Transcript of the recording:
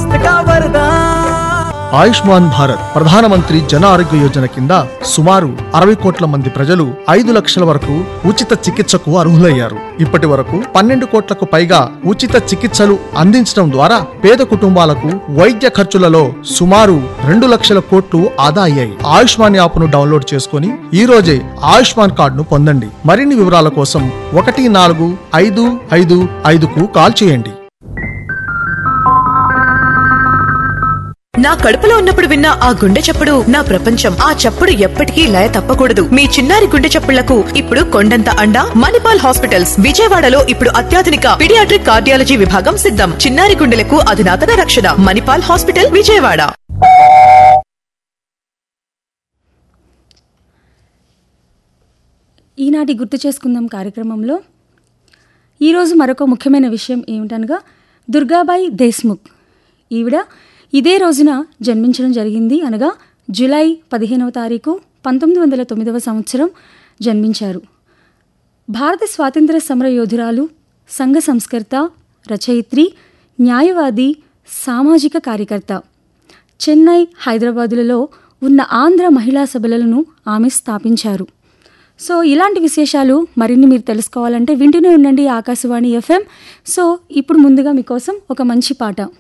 स्वास्थ्य का वरदान ఆయుష్మాన్ భారత్ ప్రధానమంత్రి జన ఆరోగ్య యోజన కింద సుమారు అరవై కోట్ల మంది ప్రజలు ఐదు లక్షల వరకు ఉచిత చికిత్సకు అర్హులయ్యారు ఇప్పటి వరకు పన్నెండు కోట్లకు పైగా ఉచిత చికిత్సలు అందించడం ద్వారా పేద కుటుంబాలకు వైద్య ఖర్చులలో సుమారు రెండు లక్షల కోట్లు ఆదా అయ్యాయి ఆయుష్మాన్ యాప్ను డౌన్లోడ్ చేసుకుని ఈ రోజే ఆయుష్మాన్ కార్డును పొందండి మరిన్ని వివరాల కోసం ఒకటి నాలుగు ఐదు ఐదు ఐదుకు కాల్ చేయండి నా కడుపులో ఉన్నప్పుడు విన్న ఆ గుండె చప్పుడు నా ప్రపంచం ఆ చప్పుడు ఎప్పటికీ లయ తప్పకూడదు మీ చిన్నారి గుండె చప్పుళ్లకు ఇప్పుడు కొండంత అండ మణిపాల్ హాస్పిటల్స్ విజయవాడలో ఇప్పుడు అత్యాధునిక పిడియాట్రిక్ కార్డియాలజీ విభాగం సిద్ధం చిన్నారి గుండెలకు అధునాతన రక్షణ మణిపాల్ హాస్పిటల్ విజయవాడ ఈనాటి గుర్తు చేసుకుందాం కార్యక్రమంలో ఈరోజు మరొక ముఖ్యమైన విషయం ఏమిటనగా దుర్గాబాయి దేశ్ముఖ్ ఈవిడ ఇదే రోజున జన్మించడం జరిగింది అనగా జూలై పదిహేనవ తారీఖు పంతొమ్మిది వందల తొమ్మిదవ సంవత్సరం జన్మించారు భారత స్వాతంత్ర సమర యోధురాలు సంఘ సంస్కర్త రచయిత్రి న్యాయవాది సామాజిక కార్యకర్త చెన్నై హైదరాబాదులలో ఉన్న ఆంధ్ర మహిళా సభలను ఆమె స్థాపించారు సో ఇలాంటి విశేషాలు మరిన్ని మీరు తెలుసుకోవాలంటే వింటూనే ఉండండి ఆకాశవాణి ఎఫ్ఎం సో ఇప్పుడు ముందుగా మీకోసం ఒక మంచి పాట